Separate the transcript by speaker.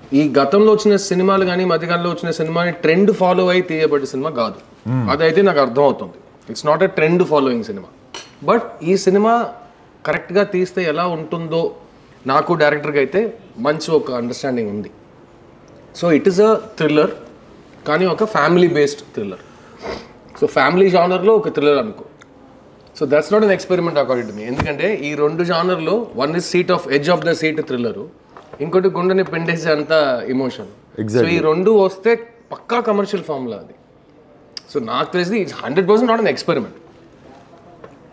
Speaker 1: ఈ గతంలో వచ్చిన సినిమాలు కానీ మధ్యకాలంలో వచ్చిన సినిమాని ట్రెండ్ ఫాలో అయి తీయబడ్డ సినిమా కాదు అదైతే నాకు అర్థం అవుతుంది it's not a trend following cinema but ఈ సినిమా కరెక్ట్గా తీస్తే ఎలా ఉంటుందో నాకు డైరెక్టర్కి అయితే మంచి ఒక అండర్స్టాండింగ్ ఉంది so it is a thriller కానీ ఒక family based thriller so family జానర్లో ఒక థ్రిల్లర్ అనుకో so that's not an experiment according to me ఎందుకంటే ఈ రెండు జానర్లో one is seat of edge of the seat thriller ఇంకోటి గుండెని పిండేసే అంత ఇమోషన్ సో ఈ రెండు వస్తే పక్కా కమర్షియల్ ఫార్ములా అది సో నాకు తెలిసి hundred percent not an experiment